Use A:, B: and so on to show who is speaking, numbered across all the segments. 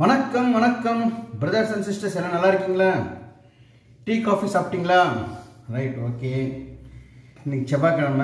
A: வணக்கம் வணக்கம் brothers and sisters எல்லாம் நல்லா இருக்கீங்களா டீ காஃபி சாப்பிட்டீங்களா ரைட் ஓகே இன்னைக்கு செவ்வாய்க்கிழமை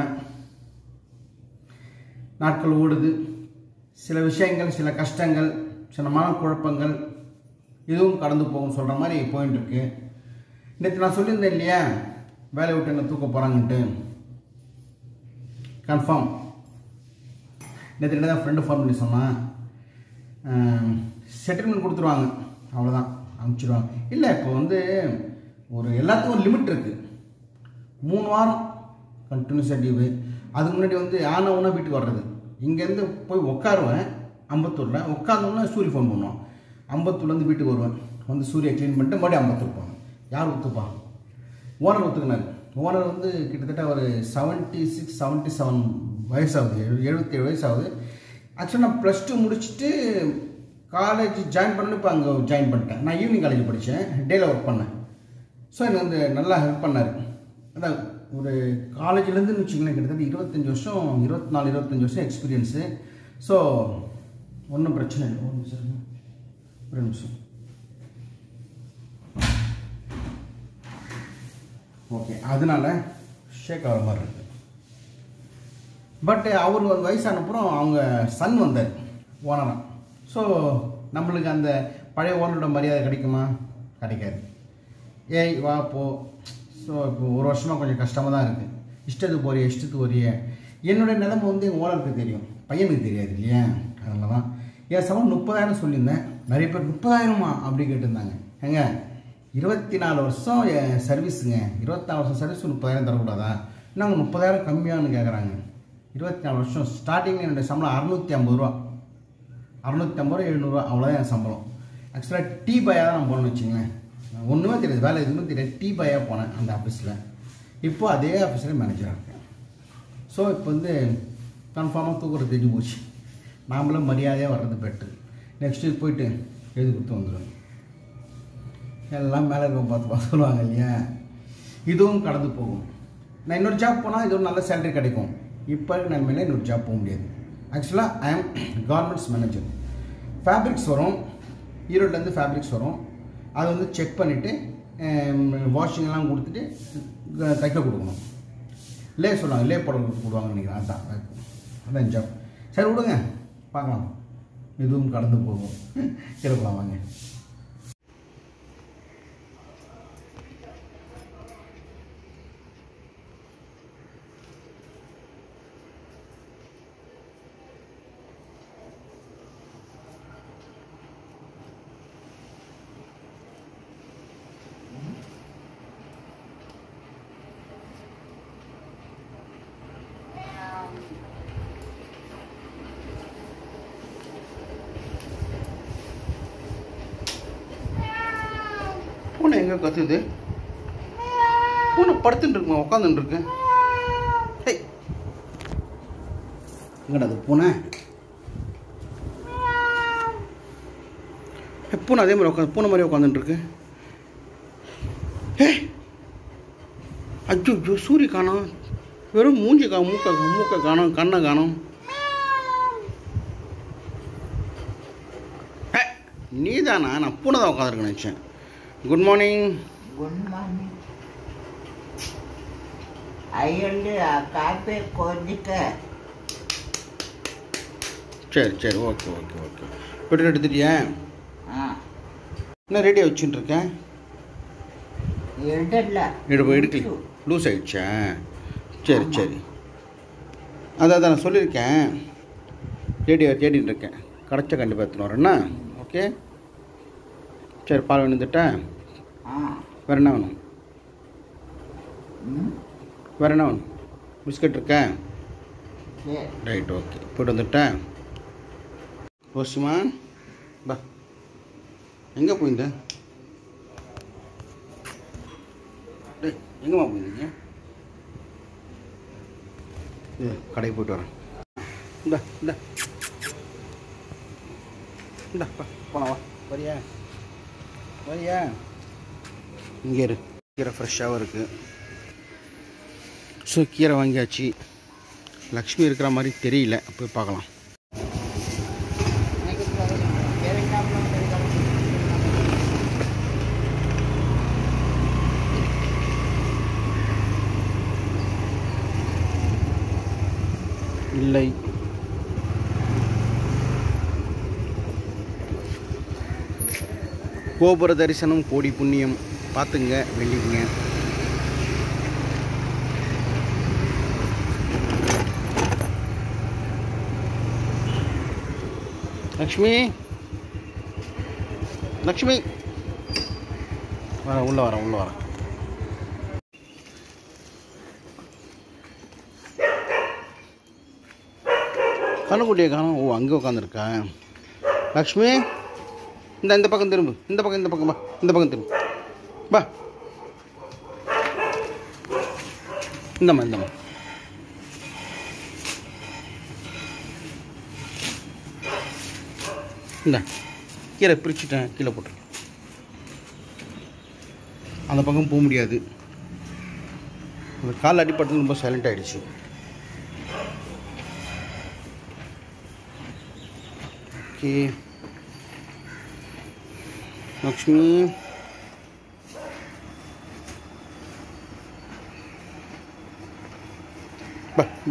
A: நாட்கள் ஓடுது சில விஷயங்கள் சில கஷ்டங்கள் சில மனக்குழப்பங்கள் இதுவும் கடந்து போகும் சொல்கிற மாதிரி போயிட்டு இருக்கு நேற்று நான் சொல்லியிருந்தேன் இல்லையா வேலையை விட்டு என்ன தூக்க போகிறாங்கன்ட்டு கன்ஃபார்ம் நேற்று என்ன தான் ஃப்ரெண்டு ஃபோன் பண்ணி சொன்னான் செட்டில்மெண்ட் கொடுத்துருவாங்க அவ்வளோதான் அனுப்பிச்சிடுவாங்க இல்லை இப்போ வந்து ஒரு எல்லாத்துக்கும் ஒரு லிமிட் இருக்குது மூணு வாரம் கண்டினியூஸாக லீவு அதுக்கு முன்னாடி வந்து ஆன உடனே வீட்டுக்கு வர்றது இங்கேருந்து போய் உட்காருவேன் அம்பத்தூரில் உட்காந்தோன்னே சூரிய ஃபோன் பண்ணுவான் அம்பத்தூர்லேருந்து வீட்டுக்கு வருவேன் வந்து சூரிய க்ளீன் பண்ணிட்டு மறுபடியும் அம்பத்தூர் போவேன் யார் ஒத்துப்பா ஓனர் ஒத்துக்கினார் ஓனர் வந்து கிட்டத்தட்ட ஒரு செவன்ட்டி சிக்ஸ் செவன்ட்டி செவன் வயசாகுது எழுபத்தேழு வயசாகுது ஆக்சுவலாக நான் ப்ளஸ் டூ முடிச்சுட்டு காலேஜ் ஜாயின் பண்ணணும் இப்போ அங்கே ஜாயின் பண்ணிட்டேன் நான் ஈவினிங் காலேஜ் படித்தேன் டேயில் ஒர்க் பண்ணேன் ஸோ எனக்கு வந்து நல்லா ஹெல்ப் பண்ணார் அதான் ஒரு காலேஜ்லேருந்து வச்சுக்கலாம் கிட்டத்தட்ட இருபத்தஞ்சி வருஷம் இருபத்தி நாலு இருபத்தஞ்சி வருஷம் எக்ஸ்பீரியன்ஸு ஸோ ஒன்றும் பிரச்சனை இல்லை ஒரு நிமிஷம் இருங்க. ஒரு நிமிஷம் ஓகே அதனால ஷேக் ஆகிற மாதிரி இருக்கு பட் அவர் ஒரு வயசானப்புறம் அவங்க சன் வந்தார் ஓனராக ஸோ நம்மளுக்கு அந்த பழைய ஓனரோட மரியாதை கிடைக்குமா கிடைக்காது ஏய் வா போ ஸோ இப்போ ஒரு வருஷமாக கொஞ்சம் கஷ்டமாக தான் இருக்குது இஷ்டத்துக்கு போறிய இஷ்டத்துக்கு போறிய என்னுடைய நிலைமை வந்து எங்கள் ஓனருக்கு தெரியும் பையனுக்கு தெரியாது இல்லையா அதனால தான் என் சமம் முப்பதாயிரம் சொல்லியிருந்தேன் நிறைய பேர் முப்பதாயிரமா அப்படி கேட்டிருந்தாங்க ஏங்க இருபத்தி நாலு வருஷம் என் சர்வீஸுங்க இருபத்தாலு வருஷம் சர்வீஸ் முப்பதாயிரம் தரக்கூடாதா நாங்கள் முப்பதாயிரம் கம்மியானு கேட்குறாங்க இருபத்தி நாலு வருஷம் ஸ்டார்டிங் என்னுடைய சம்பளம் அறநூற்றி ஐம்பது ரூபா அறநூற்றி ஐம்பது ரூபா எழுநூறுவா அவ்வளோதான் என் சம்பளம் ஆக்சுவலாக டீ பாயாக தான் நான் போனேன்னு வச்சுங்களேன் ஒன்றுமே தெரியாது வேலை எதுவுமே தெரியாது டீ பாயாக போனேன் அந்த ஆஃபீஸில் இப்போ அதே ஆஃபீஸில் மேனேஜராக இருக்கேன் ஸோ இப்போ வந்து கன்ஃபார்மாக தூக்குறது தெரிஞ்சு போச்சு நாமளும் மரியாதையாக வர்றது பெட்ரு நெக்ஸ்ட் வீக் போயிட்டு எழுதி கொடுத்து வந்துடுவேன் எல்லாம் மேலே இருக்க பார்த்து பார்த்து சொல்லுவாங்க இல்லையா இதுவும் கடந்து போகும் நான் இன்னொரு ஜாப் போனால் இது ஒரு நல்ல சேலரி கிடைக்கும் இப்போ நன்மையில் இன்னொரு ஜாப் போக முடியாது ஆக்சுவலாக ஐ ஆம் கார்மெண்ட்ஸ் மேனேஜர் ஃபேப்ரிக்ஸ் வரும் ஈரோட்லேருந்து ஃபேப்ரிக்ஸ் வரும் அதை வந்து செக் பண்ணிவிட்டு வாஷிங்லாம் கொடுத்துட்டு க- தைக்க கொடுக்கணும் லே சொல்லுவாங்க லே போட கொடுவாங்கன்னு நினைக்கிறேன் அதான் அதான் ஜாப் சரி விடுங்க பார்க்கலாம் இதுவும் கடந்து போகும் இருக்கலாம் வாங்க பூனை எங்கே கத்துது பூனை படுத்துட்டு இருக்குமா உட்காந்துட்டு இருக்கு டேய். எங்கடா அது பூனை ஏய், பூனை அதே மாதிரி உட்காந்து பூனை மாதிரி உட்காந்துட்டு இருக்கு ஏய் அச்சோ ஐயோ சூரிய காணோம் வெறும் மூஞ்சி கா மூக்க மூக்க காணோம் கண்ணை காணோம் நீ தானா நான் பூனை தான் உட்காந்துருக்கேன் நினச்சேன் குட் மார்னிங்
B: ಗುಡ್ ಮಾರ್ನಿಂಗ್ ಅಯ್ಯಂడి ಆ ಕಾಪಿ ಕೋದಿಕ
A: சரி சரி ஓகே ஓகே ஓகே பெட்ரோல் எடுத்துட்டியா
B: ಹಾಂ
A: என்ன ரெடியாக வச்சுட்டு இருக்கேன்
B: ಎರಡಲ್ಲ
A: எடுப்பு எடுக்கல லூஸ் ஆயிடுச்சா சரி சரி அதான் அதான் நான் சொல்லியிருக்கேன் ரேடியோ தேடிட்டு இருக்கேன் கிடச்சா கண்டிப்பாக எடுத்துன்னு வரேன்னா ஓகே சரி பால் வேணுந்துட்டா
B: ಹಾಂ
A: வேறு என்ன வேணும்
B: ಹ್ಞೂ
A: வேறு என்ன வேணும் பிஸ்கட் இருக்கா
B: ಸರಿ
A: ரைட் ஓகே போய்ட்டு வந்துட்டா ஓசிமா பா எங்கே போயிருந்த டேய் எங்கேம்மா போயிருந்தீங்க இது கடைக்கு போயிட்டு வரேன் இந்தா இந்தா இந்தா பா போலாம் வா வரியா வரியா இங்கே இரு கீரை ஃப்ரெஷ்ஷாகவும் இருக்குது ஸோ கீரை வாங்கியாச்சு லக்ஷ்மி இருக்கிற மாதிரி தெரியல போய் பார்க்கலாம்
B: ಬೇರೆ
A: இல்லை கோபுர தரிசனம் கோடி புண்ணியம் பார்த்துங்க வேண்டிக்குங்க லக்ஷ்மி லக்ஷ்மி வர உள்ள வரேன் உள்ள வரேன் கண்ணுக்குட்டியை காணும் ஓ அங்கே உட்காந்துருக்கா லக்ஷ்மி இந்த இந்த பக்கம் திரும்பு இந்த பக்கம் இந்த பக்கம் வா இந்த பக்கம் திரும்பு வா இந்தம்மா இந்தம்மா இந்த கீழே பிரிச்சுட்டேன் கீழே போட்டுருக்கேன் அந்த பக்கம் போக முடியாது அந்த கால் அடிப்பட்டு ரொம்ப சைலண்ட் ஆகிடுச்சு ஓகே லக்ஷ்மி பா பா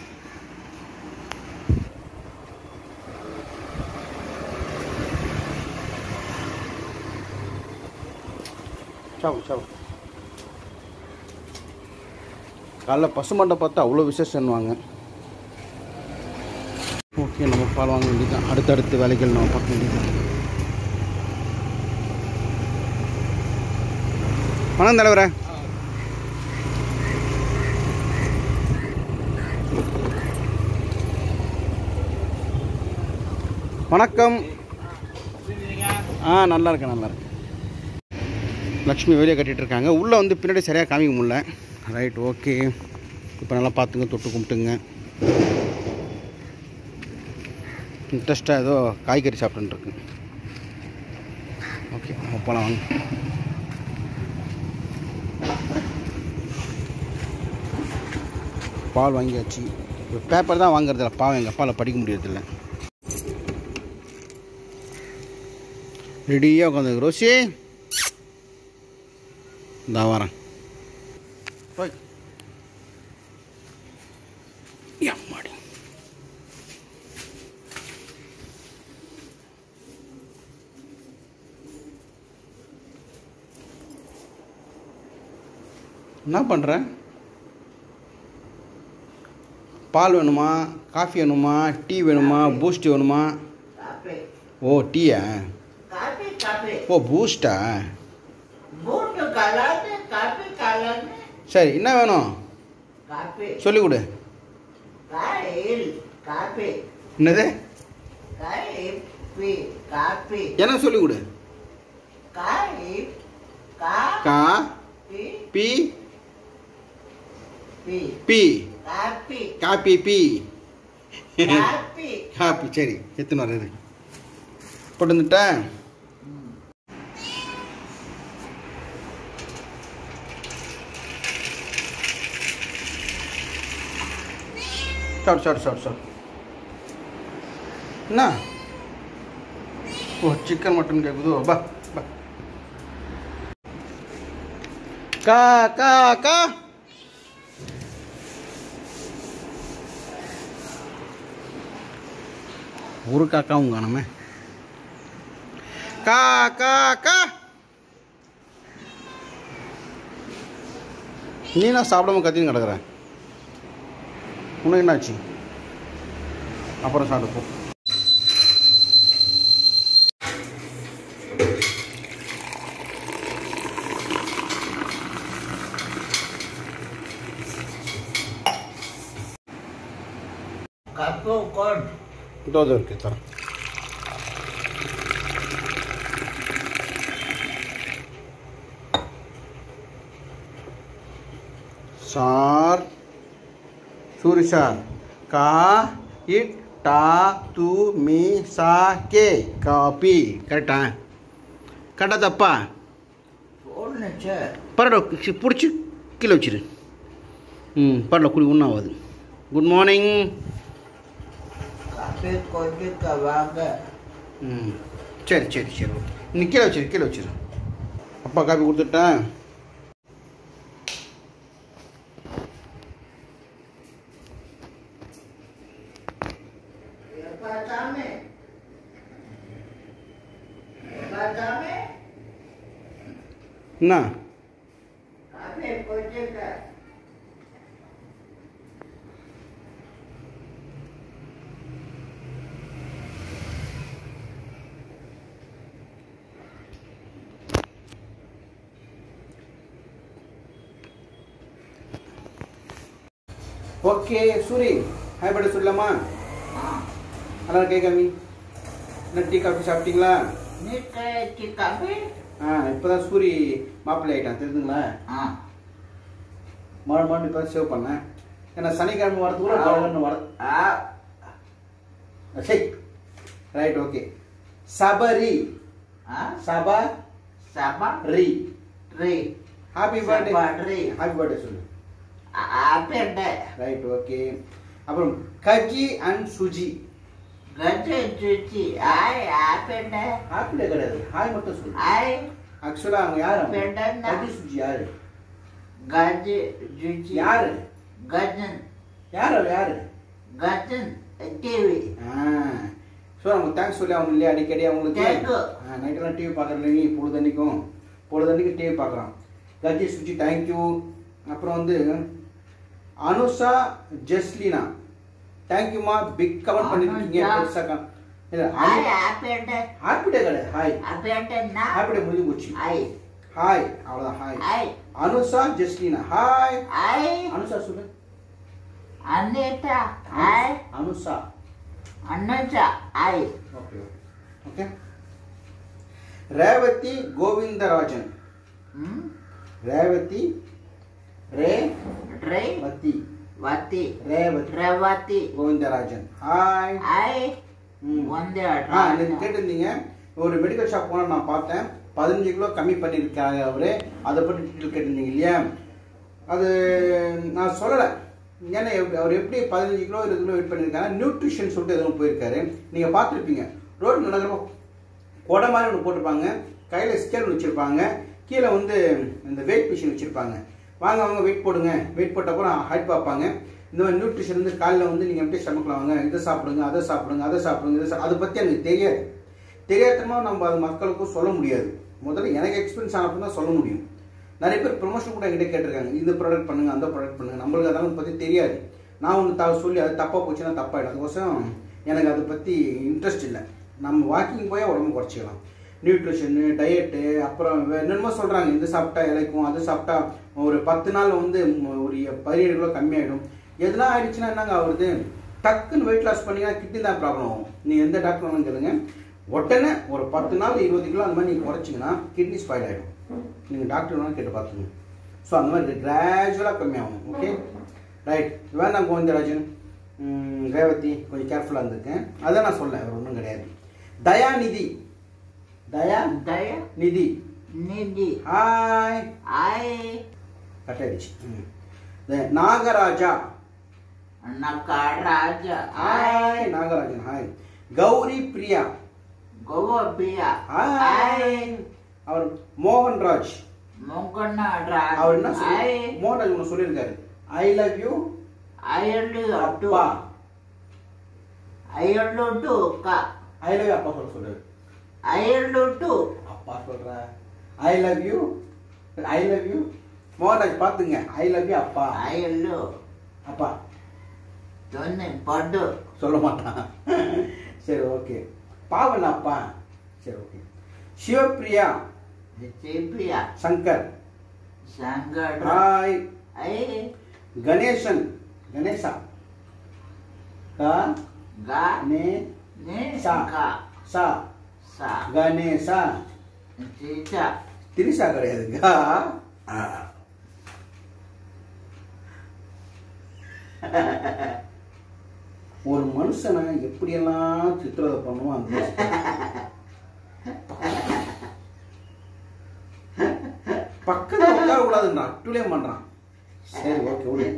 A: சாவு சாவு காலைல பசுமண்டை பார்த்தா அவ்வளோ விசேஷன்வாங்க ஓகே நம்ம பால் வாங்க வேண்டியதுதான் அடுத்தடுத்த வேலைகள் நம்ம பார்க்க வேண்டியது வணக்கம் தலைவரே வணக்கம் ஆ நல்லா இருக்கேன் நல்லா இருக்கேன் லக்ஷ்மி வெளியே கட்டிட்டு இருக்காங்க உள்ளே வந்து பின்னாடி சரியாக காமிக்க முடியல ரைட் ஓகே இப்போ நல்லா பார்த்துங்க தொட்டு கும்பிட்டுங்க இன்ட்ரெஸ்ட்டாக ஏதோ காய்கறி சாப்பிட்டுருக்கு ஓகே நம்ம போகலாம் வாங்க பால் வாங்கியாச்சு இப்போ பேப்பர் தான் வாங்குறதில்ல பாவம் எங்கள் அப்பாவில் படிக்க முடியறதில்ல ரெடியாக உட்காந்து ரோசி இந்த வரேன் போய் எம்மாடி என்ன பண்ணுற பால் வேணுமா காஃபி வேணுமா டீ வேணுமா பூஸ்ட் வேணுமா
B: காப்பி
A: ஓ டீயா
B: காப்பி காப்பி
A: ஓ பூஸ்டா
B: பூட்டு கலந்து காப்பி கலந்து
A: சரி என்ன வேணும்
B: காப்பி
A: சொல்லி கொடு
B: காயில் காப்பி
A: என்னது
B: காப்பி காப்பி
A: எனக்கு சொல்லி கொடு
B: காய்
A: கா
B: காப்பி
A: பி
B: பி
A: பி
B: காப்பி
A: காப்பி பி
B: காப்பி
A: காப்பி சரி எத்தனை வர இது போட்டு வந்துட்டேன் சாப்பிடு சாப்பிடு சாப்பிடு சாப்பிடு என்ன ஓ சிக்கன் மட்டன் கேட்குதோ பா பா கா கா கா ஒரு காக்காவும் காணுமே கா கா கா நீ நான் சாப்பிடாம கத்தின்னு கிடக்குற உனக்கு என்னாச்சு அப்புறம் சாப்பிட்டு போ
B: கப்பு கோட்
A: தோது இருக்கு தரேன் சார் சூரி சார் கா இட் டா து மீ சா கே காபி கரெக்டா கரெக்டா தப்பா
B: போடணுச்சு
A: பரவாயில்ல பிடிச்சி கீழே வச்சிரு ம் பரவாயில்ல குடி ஒன்றும் ஆகாது குட் மார்னிங்
B: காப்பி கொஞ்சம் வாங்க
A: ம் சரி சரி சரி ஓகே நீ கீழே வச்சிரு கீழே வச்சிரு அப்பா காப்பி கொடுத்துட்டேன் என்ன
B: காப்பி போட்டுக்க
A: ஓகே சூரி ஹாய் பட சொல்லலாமா
B: ஆ
A: அதான் கேட்காமி என்ன டீ காஃபி சாப்பிட்டீங்களா
B: நீ கழிச்சு காப்பி
A: ஆ இப்போதான் சூரி மாப்பிள்ளை ஆயிட்டான் தெரிஞ்சுங்களா
B: ஆ
A: மழை மழை இப்போ சேவ் பண்ணேன் ஏன்னா சனிக்கிழமை வரதுக்குள்ள கடகன்னு வர
B: ஆ
A: சரி ரைட் ஓகே சபரி
B: ஆ
A: சபா
B: சபா
A: ரி
B: ரி
A: happy birthday
B: Sabari.
A: Happy birthday சொல்லு
B: ஆப்பேண்ட
A: ரைட் ஓகே அப்புறம் கஜி அண்ட் சுஜி
B: கஜ சுச்சி ஆய் ஆப்பேண்ட
A: ஹாப்பி டே கிடையாது ஹாய் மட்டும் சொல்லு
B: ஆய்
A: ஆக்சுவலா அவங்க யாரு
B: பெண்டன்னா?
A: கஜி சுஜி யாரு
B: கஜ சுச்சி
A: யாரு
B: கஜன்
A: யாரு அவ யாரு
B: கஜன் டிவி
A: ஸோ அவங்க தேங்க்ஸ் சொல்லி அவங்க இல்லையா அடிக்கடி அவங்களுக்கு
B: Thank you.
A: நைட்டெல்லாம் டிவி பார்க்குறல நீ பொழுதன்னைக்கும் பொழுதன்னைக்கு டிவி பார்க்குறான் கஜி சுஜி தேங்க்யூ அப்புறம் வந்து அனுஷா ஜெஸ்லினா தேங்க்யூமா பிக் கமெண்ட் பண்ணிருக்கீங்க
B: அனுஷா.
A: பெருசா கம்- இல்ல
B: ஆய் ஆப்பேண்ட
A: ஹாப்பி டே கிடையாது ஹாய்
B: ஆப்பேண்டன்னா
A: ஹாப்பி டே முடிஞ்சு போச்சு
B: ஆய்
A: ஹாய் அவ்வளோதான் ஹாய்
B: ஆய்
A: அனுஷா ஜெஸ்லினா ஹாய்
B: ஆய்
A: அனுஷா சொல்லு
B: அனிதா ஆய்
A: அனுஷா
B: அன்னஜா ஆய்
A: ஓகே ஓகே ரேவதி கோவிந்தராஜன்
B: ம்
A: ரேவதி ரே
B: ட்ரை
A: வத்தி
B: வத்தி
A: ரேவதி
B: ரவத்தி
A: கோவிந்தராஜன் ஹாய்
B: ஆய்
A: ம்.
B: வந்து
A: ஆ நீங்கள் கேட்டிருந்தீங்க ஒரு மெடிக்கல் ஷாப் போனால் நான் பார்த்தேன் பதினஞ்சு கிலோ கம்மி பண்ணியிருக்காங்க அவரு அதை பற்றி டீட்டெயில் கேட்டிருந்தீங்க இல்லையா அது நான் சொல்லலை ஏன்னா எப்~ அவர் எப்படி பதினஞ்சு கிலோ இருபது கிலோ வெயிட் பண்ணியிருக்காங்க நியூட்ரிஷன் சொல்லிட்டு எதுவும் போயிருக்காரு நீங்கள் பார்த்துருப்பீங்க ரோடு நடக்கிறப்போ கொடை மாதிரி ஒன்று போட்டிருப்பாங்க கையில் ஸ்கேல் ஒன்று வச்சுருப்பாங்க கீழே வந்து இந்த வெயிட் மிஷின் வச்சுருப்பாங்க வாங்க வாங்க வெயிட் போடுங்க வெயிட் போட்ட அப்புறம் ஹைட் பார்ப்பாங்க இந்த மாதிரி நியூட்ரிஷன் வந்து காலையில் வந்து நீங்கள் எப்படி சமைக்கலாம் வாங்க இதை சாப்பிடுங்க அதை சாப்பிடுங்க அதை சாப்பிடுங்க இதை சா- அதை பற்றி எனக்கு தெரியாது தெரியாதமா நம்ம அது மக்களுக்கும் சொல்ல முடியாது முதல்ல எனக்கு எக்ஸ்பீரியன்ஸ் ஆனப்போ தான் சொல்ல முடியும் நிறைய பேர் ப்ரொமோஷன் கூட என்கிட்ட கேட்டிருக்காங்க இந்த ப்ராடக்ட் பண்ணுங்க அந்த ப்ராடக்ட் பண்ணுங்க நம்மளுக்கு அதெல்லாம் பற்றி தெரியாது நான் ஒன்று த சொல்லி அது தப்பாக போச்சுன்னா தப்பாயிடும் அதுக்கோசரம் எனக்கு அதை பற்றி இன்ட்ரெஸ்ட் இல்லை நம்ம வாக்கிங் போய் உடம்பு குறைச்சிக்கலாம் நியூட்ரிஷனு டயட்டு அப்புறம் வே- என்னென்னமோ சொல்கிறாங்க இது சாப்பிட்டா இலைக்கும் அது சாப்பிட்டா ஒரு பத்து நாள் வந்து ம- ஒரு பதினேழு கிலோ கம்மியாயிடும் எதுனா ஆயிடுச்சுன்னா என்னங்க ஆகுறது டக்குன்னு வெயிட் லாஸ் பண்ணீங்கன்னா கிட்னி தான் ப்ராப்ளம் ஆகும் நீ எந்த டாக்டர் வேணும் கேளுங்க உடனே ஒரு பத்து நாள் இருபது கிலோ அந்த மாதிரி நீங்கள் குறைச்சிங்கன்னா கிட்னி ஸ்பாயில் ஆகிடும் நீங்கள் டாக்டர் வேணாலும் கேட்டு பார்த்துங்க ஸோ அந்த மாதிரி கிராஜுவலாக கம்மியாகும் ஓகே ரைட் வேண்டாம் கோவிந்தராஜன் ம், ரேவதி கொஞ்சம் கேர்ஃபுல்லாக இருந்திருக்கேன் அதான் நான் சொல்லேன் வேறு ஒன்றும் கிடையாது தயாநிதி தயா
B: தய
A: நிதி
B: நிதி
A: ஹாய்
B: ஆய்
A: கட் ஆயிடுச்சு ம். The- நாகராஜா
B: நக்கராஜ ஆய்
A: ஹாய் நாகராஜன் ஹாய் கௌரி பிரியா
B: கோபியா
A: ஹாய்
B: ஆய்
A: அவர் மோகன்ராஜ்
B: முகநாராஜ்
A: அவர் என்ன சொல்லி
B: ஆய்
A: மோகன்ராஜ் ஒன்று சொல்லியிருக்காரு ஐ லவ் யூ
B: அயலு டு
A: அப்பா
B: அயலு டு க
A: ஐ லவ் யூ அப்பா சொல்ல சொல்றாரு
B: அயலு டு
A: அப்பா சொல்ற I love you I love you Mohanraj பார்த்துங்க ஐ லவ் யூ அப்பா
B: அயலு
A: அப்பா
B: தொன்னு படு
A: சொல்ல மாட்டான் சரி ஓகே பாவன் அப்பா சரி ஓகே சிவப்பிரியா
B: சிபியா
A: சங்கர்
B: சங்கட
A: ஹாய்
B: ஐ
A: கணேசன் கணேசா க
B: கா
A: நே
B: நே
A: சா
B: கா
A: சா
B: சா
A: கணேசா
B: சீச்சா
A: திரிசா கிடையாது கா ஆ. ஒரு மனுஷனை எப்படியெல்லாம் சித்திரதை பண்ணுவோம் அந்த பக்கத்துல உட்கார கூடாதுன்றா அட்டுலே பண்றான் சரி ஓகே விடு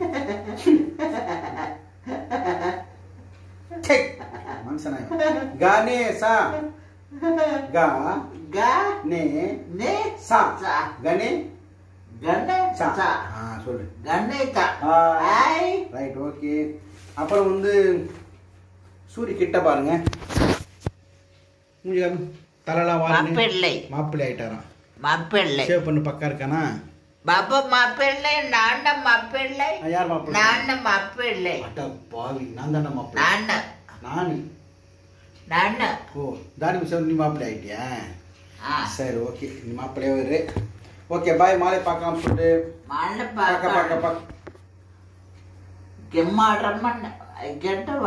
A: சை, மனுஷனா இவன். கணேசா கா
B: கா
A: நே
B: நே
A: சா
B: சா
A: கணே
B: கணே
A: சா
B: சா
A: ஆ சொல்லு
B: கணேசா
A: ஹாய்.
B: ஐ
A: ரைட் ஓகே அப்புறம் வந்து சூரி கிட்ட பாருங்க மூஞ்சி காமி. தலைலாம் வாங்க
B: மாப்பிள்ளை
A: மாப்பிள்ளை ஆயிட்டாராம்
B: மாப்பிள்ளை
A: ஷேவ் பண்ணு பக்கா இருக்கானா
B: பாப்பா மாப்பிள்ளை நான மாப்பிள்ளை
A: ஆ, யார் மாப்பிள்ளை
B: நான மாப்பிள்ளை
A: அட பாவி நான் தானே மாப்பிள்ளை
B: நான
A: நானு
B: நான
A: ஓ தாடி விஷயம் நீ மாப்பிள்ளை ஆயிட்டியா
B: ஆ
A: சரி ஓகே நீ மாப்பிள்ளையே இரு ஓகே பாய் மாலை பார்க்கலாம் சொல்லிட்டு
B: மாலை
A: பார்க்க பார்க்க
B: பார்க்க
A: பார்க்க
B: ಗೆಮ್ಮಾಡ್ರಮ್ಮಣ್ಣ ಗೆಟ್ಟವ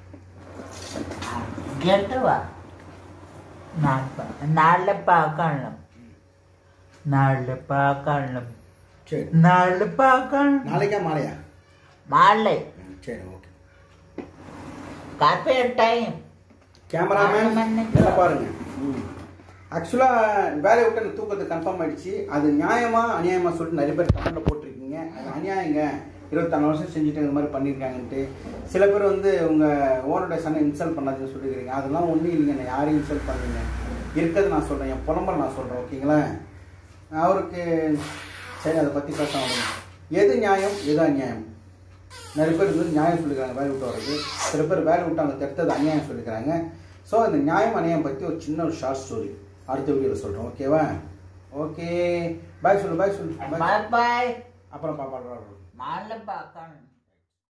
B: ಗೆಟ್ಟವ ನಾಳೆ பார்க்கணும் நாளை பார்க்கணும்
A: சரி
B: நாளை பார்க்கணும்
A: நாளைக்கா மாலையா
B: மாலை
A: ம், சரி okay
B: coffee time
A: cameraman
B: cameraman.
A: எல்லாம் பாருங்க ஆக்சுவலாக வேலையை விட்டு எனக்கு தூக்கத்தை கன்ஃபார்ம் ஆயிடுச்சு அது நியாயமா அநியாயமா சொல்லிட்டு நிறைய பேர் கமெண்ட்ல போட்டிருக்கீங்க அது அநியாயங்க இருபத்தாறு வருஷம் செஞ்சுட்டு இந்த மாதிரி பண்ணியிருக்காங்கன்ட்டு சில பேர் வந்து உங்கள் ஓனருடைய சனை இன்சல்ட் பண்ணாதுன்னு சொல்லியிருக்கீங்க அதெல்லாம் ஒன்றும் இல்லைங்க நான் யாரையும் இன்சல்ட் பண்ணுங்க இருக்கிறது நான் சொல்கிறேன் என் புலம்பல் நான் சொல்கிறேன் ஓகேங்களா அவருக்கு சரி அதை பற்றி பேச முடியும் எது நியாயம் எது அநியாயம் நிறைய பேர் வந்து நியாயம் சொல்லிக்கிறாங்க வேலை விட்டு வர்றது சில பேர் வேலை விட்டு அவங்க தடுத்தது அநியாயம் சொல்லிக்கிறாங்க ஸோ இந்த நியாயம் அநியாயம் பற்றி ஒரு சின்ன ஒரு ஷார்ட் ஸ்டோரி அடுத்த வீடியோவில் சொல்கிறோம் ஓகேவா ஓகே பாய் சொல்லு பாய் சொல்லு bye.
B: பாய் பாய்
A: அப்புறம் பாப்பா
B: மாலை பார்க்கணும்